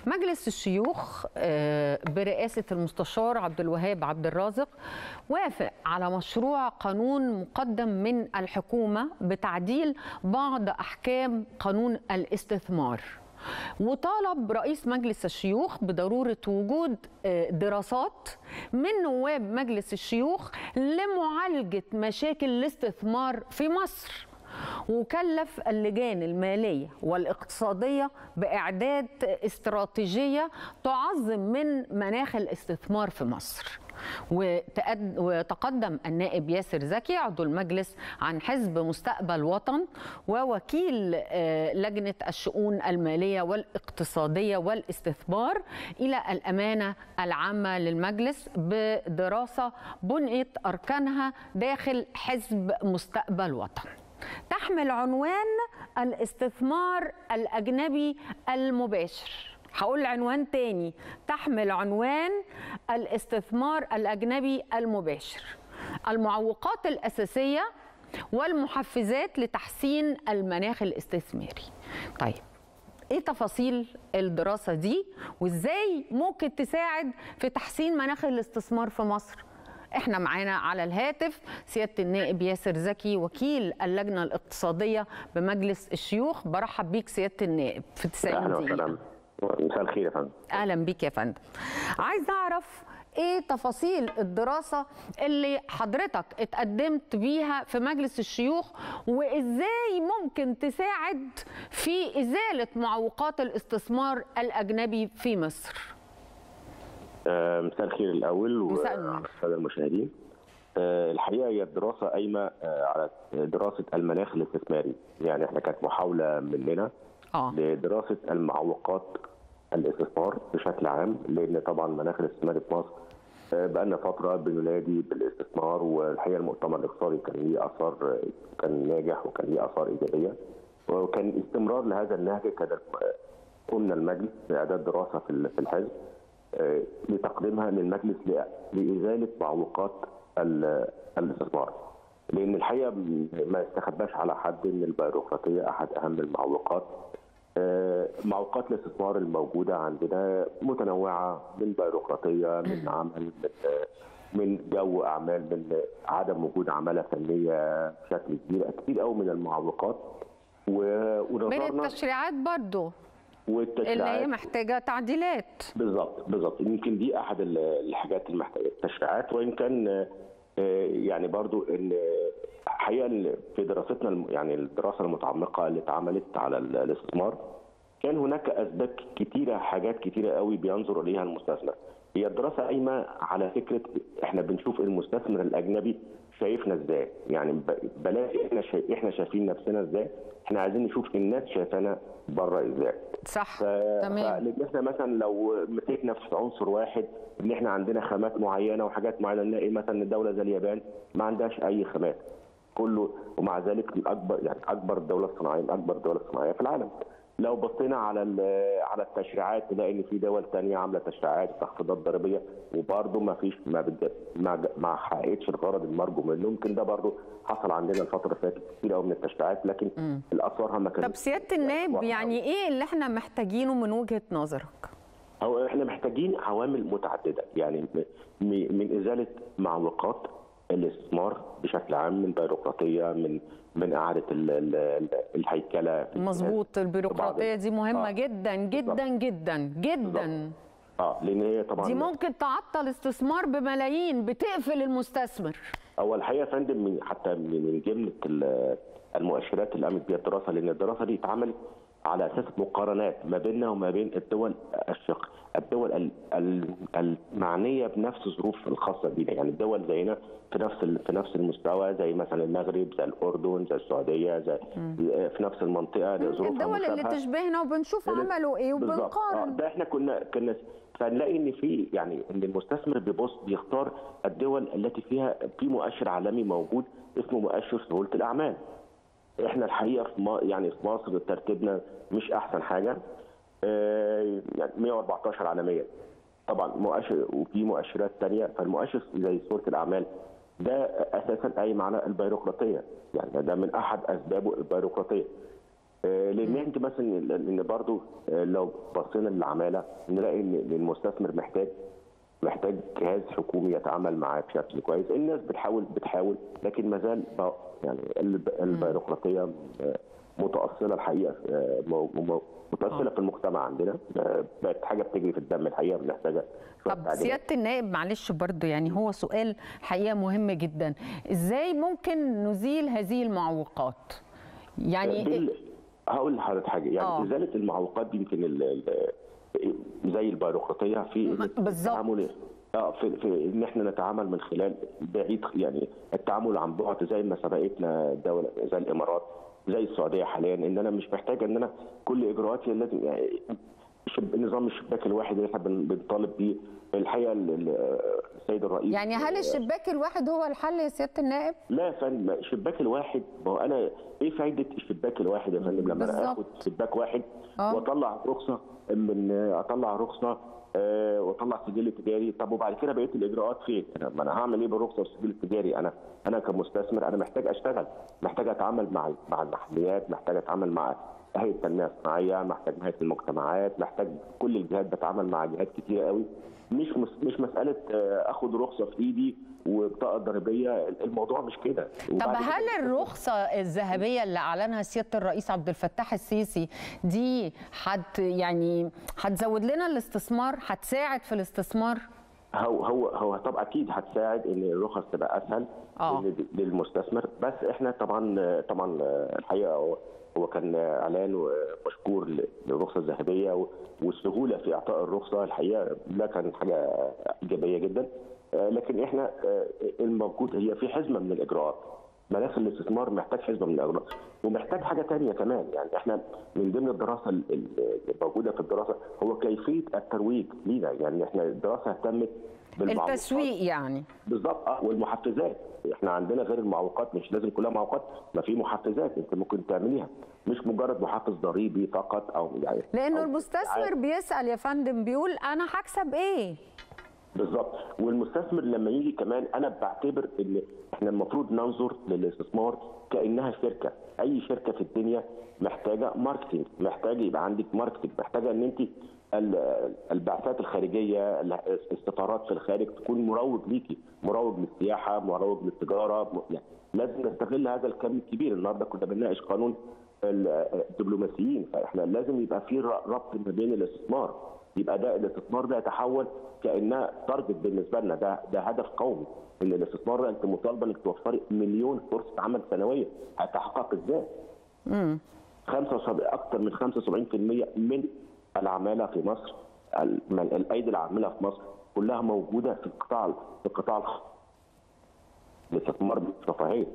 مجلس الشيوخ آه، برئاسة المستشار عبد الوهاب عبد الرازق وافق على مشروع قانون مقدم من الحكومة بتعديل بعض أحكام قانون الاستثمار وطالب رئيس مجلس الشيوخ بضرورة وجود آه، دراسات من نواب مجلس الشيوخ لمعالجة مشاكل الاستثمار في مصر وكلف اللجان المالية والاقتصادية بإعداد استراتيجية تعظم من مناخ الاستثمار في مصر وتقد- وتقدم النائب ياسر زكي عضو المجلس عن حزب مستقبل وطن ووكيل آه، لجنة الشؤون المالية والاقتصادية والاستثمار إلى الأمانة العامة للمجلس بدراسة بنيت أركانها داخل حزب مستقبل وطن تحمل عنوان الاستثمار الأجنبي المباشر هقول عنوان تاني تحمل عنوان الاستثمار الأجنبي المباشر المعوقات الأساسية والمحفزات لتحسين المناخ الاستثماري طيب ايه تفاصيل الدراسة دي وازاي ممكن تساعد في تحسين مناخ الاستثمار في مصر احنا معانا على الهاتف سيادة النائب ياسر زكي وكيل اللجنة الاقتصادية بمجلس الشيوخ برحب بيك سيادة النائب في 90 اهلا دقيقة وسهلا مساء الخير يا فندم اهلا بيك يا فندم عايز اعرف ايه تفاصيل الدراسة اللي حضرتك اتقدمت بيها في مجلس الشيوخ وازاي ممكن تساعد في ازالة معوقات الاستثمار الاجنبي في مصر آه، مساء الخير الاول مساء النور. والساده المشاهدين آه، الحقيقه هي الدراسه قايمه آه، على دراسه المناخ الاستثماري يعني احنا كانت محاوله مننا اه لدراسه المعوقات الاستثمار بشكل عام لان طبعا المناخ الاستثماري في مصر آه، بقالنا فتره بننادي بالاستثمار والحقيقه المؤتمر الاقتصادي كان ليه اثار آه، كان ناجح وكان ليه اثار ايجابيه وكان استمرار لهذا النهج كان آه، قمنا المجلس باعداد دراسه في ال- في الحزب آه، لتقديمها للمجلس ل- لازاله معوقات ال- الاستثمار لان الحقيقه م- ما يستخباش على حد ان البيروقراطيه احد اهم المعوقات آه، معوقات الاستثمار الموجوده عندنا متنوعه من بيروقراطيه من عمل من آه، من جو اعمال من عدم وجود عماله فنيه بشكل كبير كتير قوي من المعوقات و- من ونظرنا التشريعات برضو اللي هي والتشريعات محتاجة تعديلات بالظبط بالظبط يمكن دي احد ال- الحاجات المحتاجه التشريعات وان كان آه، آه، يعني برضو ان آه، حقيقه ال- في دراستنا الم- يعني الدراسه المتعمقه اللي اتعملت على ال- الاستثمار كان هناك اسباب كتيره حاجات كتيره قوي بينظر اليها المستثمر هي الدراسه قايمه على فكره احنا بنشوف المستثمر الاجنبي شايفنا ازاي يعني ب- بلاش احنا شايف احنا شايفين نفسنا ازاي احنا عايزين نشوف الناس شايفانا بره ازاي صح ف... تمام فلان احنا مثلا لو مسكنا في عنصر واحد ان احنا عندنا خامات معينه وحاجات معينه نلاقي مثلا الدوله زي اليابان ما عندهاش اي خامات كله ومع ذلك من اكبر يعني اكبر دوله صناعيه من اكبر دوله صناعيه في العالم لو بصينا على ال- على التشريعات نلاقي ان في دول تانية عامله تشريعات وتخفيضات ضريبيه وبرضه ما فيش ما بد... ما, ما حققتش الغرض المرجو منه يمكن ده برضه حصل عندنا الفتره اللي فاتت كتير قوي من التشريعات لكن الاثارها ما كانتش طب سيادة النائب يعني ايه اللي احنا محتاجينه من وجهة نظرك هو احنا محتاجين عوامل متعدده يعني م- م- من ازاله معوقات الاستثمار بشكل عام من بيروقراطيه من من اعاده ال- ال- ال- الهيكله في مظبوط البيروقراطية دي مهمة آه. جدا جدا جدا جدا اه لان هي طبعا دي ممكن تعطل استثمار بملايين بتقفل المستثمر هو الحقيقه يا فندم من حتى من من جمله ال- المؤشرات اللي قامت بيها الدراسه لان الدراسه دي اتعملت على اساس مقارنات ما بيننا وما بين الدول الشق الدول ال- ال- المعنيه بنفس الظروف الخاصه بينا يعني الدول زينا في نفس ال- في نفس المستوى زي مثلا المغرب زي الاردن زي السعوديه زي في نفس المنطقه ظروفها الدول اللي مشابهة. تشبهنا وبنشوف بالظبط. عملوا ايه بالظبط. آه، وبنقارن ده احنا كنا كنا فنلاقي ان في يعني ان المستثمر بيبص بيختار الدول التي فيها في مؤشر عالمي موجود اسمه مؤشر سهوله الاعمال. احنا الحقيقه في ما يعني في مصر ترتيبنا مش احسن حاجه آه، يعني 114 عالميا. طبعا مؤشر وفي مؤشرات ثانيه فالمؤشر زي سهوله الاعمال ده اساسا قايم على البيروقراطيه يعني ده من احد اسبابه البيروقراطيه. آه، لان انت مثلا ان برضو آه، لو بصينا للعماله نلاقي ان المستثمر محتاج محتاج جهاز حكومي يتعامل معاه بشكل كويس الناس بتحاول بتحاول لكن ما زال ب- يعني الب- البيروقراطيه آه، متاصله الحقيقه آه، مو- مو- متاصله في المجتمع عندنا آه، بقت حاجه بتجري في الدم الحقيقه محتاجه شوية طب تعديلات. سياده النائب معلش برضو يعني هو سؤال حقيقه مهم جدا ازاي ممكن نزيل هذه المعوقات يعني بال... هقول لحضرتك حاجه يعني آه. ازاله المعوقات دي يمكن ال... ال... زي البيروقراطيه في بالظبط. التعامل اه في, في ان احنا نتعامل من خلال بعيد يعني التعامل عن بعد زي ما سبقتنا دوله زي الامارات زي السعوديه حاليا ان انا مش محتاج ان انا كل اجراءاتي لازم يعني شب... نظام الشباك الواحد اللي احنا بن- بنطالب بيه الحقيقه ال- ال- السيد الرئيس يعني هل الشباك الواحد هو الحل يا سياده النائب لا يا فندم الشباك الواحد ما هو انا ايه فايده الشباك الواحد يا فندم لما انا اخد بالظبط. شباك واحد آه. واطلع رخصه من اطلع رخصه آه، واطلع سجل تجاري طب وبعد كده بقيه الاجراءات فين؟ أنا- ما انا هعمل ايه بالرخصه والسجل التجاري؟ انا انا كمستثمر انا محتاج اشتغل، محتاج اتعامل مع مع المحليات، محتاج اتعامل مع هيئه التنميه الصناعيه، محتاج هيئه المجتمعات، محتاج كل الجهات بتعامل مع جهات كتير قوي مش مس- مش مساله آه، اخد رخصه في ايدي وبطاقه ضريبيه الموضوع مش كده طب وبعد هل كده- الرخصة الذهبية اللي أعلنها سيادة الرئيس عبد الفتاح السيسي دي حت يعني هتزود لنا الاستثمار هتساعد في الاستثمار هو هو هو طبعا اكيد هتساعد ان الرخص تبقى اسهل آه. لل- للمستثمر بس احنا طبعا طبعا الحقيقه هو هو كان اعلان مشكور للرخصه الذهبيه و- والسهوله في اعطاء الرخصه الحقيقه ده كان حاجه ايجابيه جدا آه، لكن احنا آه، الموجود هي في حزمه من الاجراءات مناخ الاستثمار محتاج حزمه من الاجراءات ومحتاج حاجه تانية كمان يعني احنا من ضمن الدراسه ال- ال- الموجوده في الدراسه هو كيفيه الترويج لينا يعني احنا الدراسه اهتمت بالمعوقات. التسويق يعني بالظبط اه والمحفزات احنا عندنا غير المعوقات مش لازم كلها معوقات ما في محفزات انت ممكن تعمليها مش مجرد محفز ضريبي فقط او يعني لأنه أو المستثمر بيسأل يا فندم بيقول أنا هكسب إيه بالظبط والمستثمر لما يجي كمان انا بعتبر ان احنا المفروض ننظر للاستثمار كانها شركه اي شركه في الدنيا محتاجه ماركتنج محتاجه يبقى عندك ماركتنج محتاجه ان انت ال- البعثات الخارجيه ال- السفارات في الخارج تكون مروج ليكي مروج للسياحه مروج للتجاره م- يعني لازم نستغل هذا الكم الكبير النهارده كنا بنناقش قانون ال- الدبلوماسيين فاحنا لازم يبقى في ر- ربط ما بين الاستثمار يبقى ده الاستثمار ده يتحول كانها تارجت بالنسبه لنا ده ده هدف قومي ان الاستثمار ده انت مطالبه انك توفري مليون فرصه عمل سنويه هتحقق ازاي؟ 75 اكثر من 75% من العماله في مصر الم- الايدي العامله في مصر كلها موجوده في القطاع في القطاع الخاص الاستثمار مش رفاهيه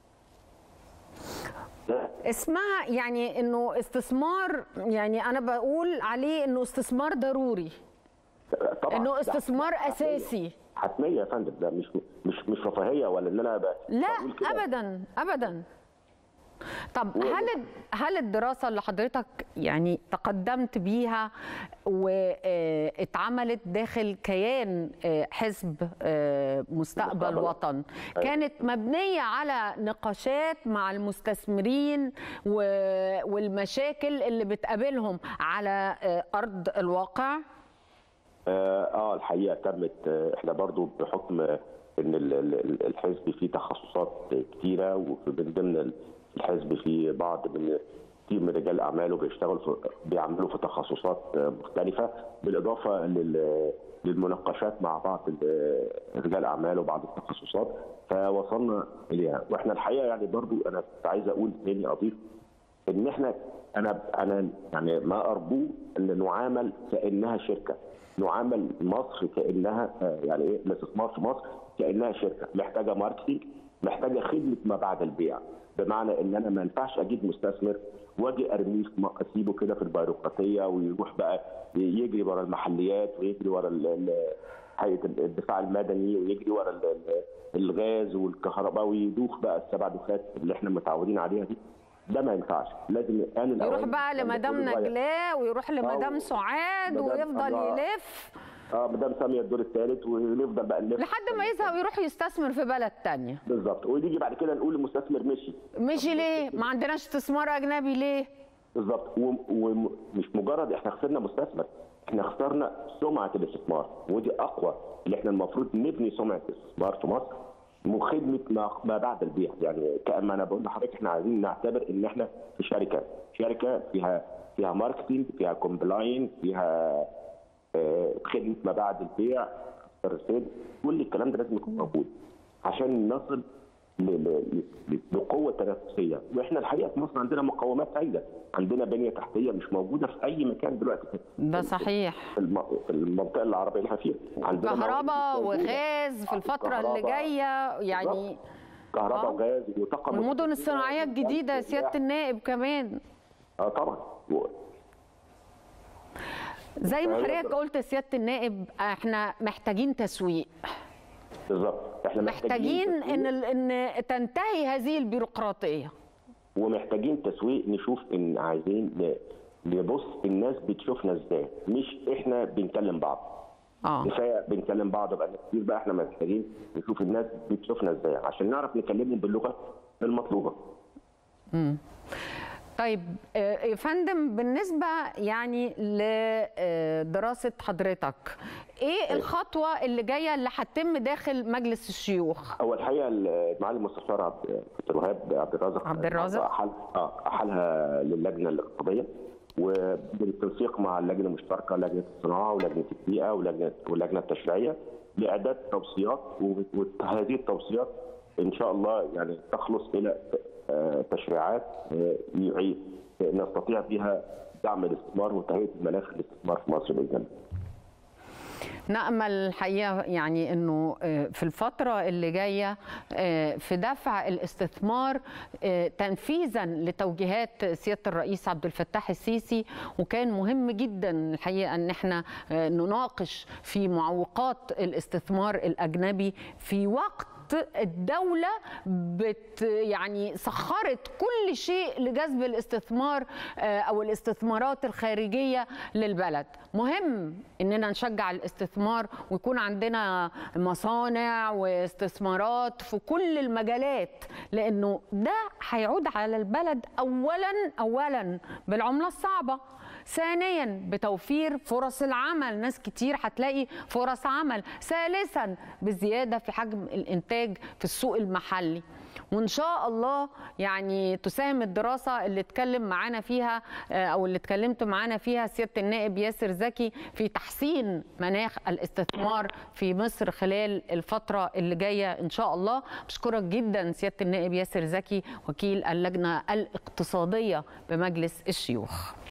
ده اسمها يعني انه استثمار يعني انا بقول عليه انه استثمار ضروري طبعا انه ده استثمار حتمية. اساسي حتميه يا فندم ده مش مش مش رفاهيه ولا ان انا ب- لا بقول كده. ابدا ابدا طب و- هل هل الدراسه اللي حضرتك يعني تقدمت بيها واتعملت داخل كيان آه، حزب آه، مستقبل مستقبل. وطن أيوة. كانت مبنيه على نقاشات مع المستثمرين و- والمشاكل اللي بتقابلهم على آه، ارض الواقع اه آه، الحقيقه تمت آه، احنا برضو بحكم آه، ان ال- ال- الحزب فيه تخصصات كتيره ومن ضمن الحزب فيه بعض من كتير من رجال اعماله بيشتغلوا في بيعملوا في تخصصات آه، مختلفه بالاضافه لل للمناقشات مع بعض ال- رجال اعمال وبعض التخصصات فوصلنا اليها واحنا الحقيقه يعني برضو انا كنت عايز اقول تاني اضيف ان احنا انا انا يعني ما ارجوه ان نعامل كانها شركه نعامل مصر كانها آه، يعني ايه الاستثمار في مصر كانها شركه محتاجه ماركتينج محتاجه خدمه ما بعد البيع بمعنى ان انا ما ينفعش اجيب مستثمر واجي ارميه في م- اسيبه كده في البيروقراطيه ويروح بقى يجري ورا المحليات ويجري ورا ال- ال- هيئه الدفاع المدني ويجري ورا ال- ال- الغاز والكهرباء ويدوخ بقى السبع دوخات اللي احنا متعودين عليها دي ده ما ينفعش لازم آن يروح الأوان بقى الكلام ده لمدام كله يتغير. نجلاء ويروح لمدام أو سعاد مدام ويفضل الله. يلف اه مدام ساميه الدور الثالث ونفضل بقى نلف لحد ما يزهق ويروح يستثمر في بلد تانية بالظبط ونيجي بعد كده نقول المستثمر مشي مشي ليه؟ ما عندناش استثمار أجنبي ليه؟ بالظبط و- ومش مجرد احنا خسرنا مستثمر احنا خسرنا سمعه الاستثمار ودي اقوى اللي احنا المفروض نبني سمعه الاستثمار في مصر وخدمه ما, ما بعد البيع يعني كما انا بقول لحضرتك احنا عايزين نعتبر ان احنا في شركه شركه فيها فيها ماركتنج فيها كومبلاين فيها آه، خدمه ما بعد البيع الرسائل كل الكلام ده لازم يكون موجود عشان نصل ل- ل- ل- لقوه تنافسيه واحنا الحقيقه في مصر عندنا مقومات هايله عندنا بنيه تحتيه مش موجوده في اي مكان دلوقتي في ده صحيح في الم- في المنطقه العربيه اللي احنا فيها عندنا كهرباء موارد موجودة. وغاز في الفترة اللي كهرباء، جاية يعني بالظبط. كهرباء آه. وغاز وطاقه والمدن الصناعية الجديدة يا سيادة النائب كمان اه طبعا و- زي ما فهي- حضرتك قلت يا سيادة النائب احنا محتاجين تسويق بالظبط احنا محتاجين تسويق ان ال- ان تنتهي هذه البيروقراطية ومحتاجين تسويق نشوف ان عايزين ن- نبص الناس بتشوفنا ازاي مش احنا بنكلم بعض اه كفايه بنكلم بعض بقى كتير بقى احنا محتاجين نشوف الناس بتشوفنا ازاي عشان نعرف نكلمهم باللغه المطلوبه طيب آه، يا فندم بالنسبة يعني لدراسة حضرتك ايه الخطوة اللي جاية اللي هتتم داخل مجلس الشيوخ؟ هو الحقيقه المعالي المستشار عبد عبد الوهاب عبد الرازق عبد الرازق. أحال اه احالها للجنه الاقتصاديه وبالتنسيق مع اللجنه المشتركه لجنه الصناعه ولجنه البيئه ولجنه واللجنه التشريعيه لاعداد توصيات و- وهذه التوصيات ان شاء الله يعني تخلص الى آه، تشريعات آه، يعيد نستطيع بها دعم الاستثمار وتهيئه المناخ للاستثمار في مصر باذن الله. نأمل الحقيقة يعني أنه آه، في الفترة اللي جاية آه، في دفع الاستثمار آه، تنفيذا لتوجيهات سيادة الرئيس عبد الفتاح السيسي وكان مهم جدا الحقيقة أن احنا آه، نناقش في معوقات الاستثمار الأجنبي في وقت الدولة بت يعني سخرت كل شيء لجذب الاستثمار آه، أو الاستثمارات الخارجية للبلد مهم إننا نشجع الاستثمار ويكون عندنا مصانع واستثمارات في كل المجالات لأنه ده هيعود على البلد أولا أولا بالعملة الصعبة ثانيا بتوفير فرص العمل ناس كتير هتلاقي فرص عمل ثالثا بزيادة في حجم الإنتاج في السوق المحلي وان شاء الله يعني تساهم الدراسه اللي اتكلم معانا فيها آه، او اللي اتكلمت معانا فيها سياده النائب ياسر زكي في تحسين مناخ الاستثمار في مصر خلال الفتره اللي جايه ان شاء الله بشكرك جدا سياده النائب ياسر زكي وكيل اللجنه الاقتصاديه بمجلس الشيوخ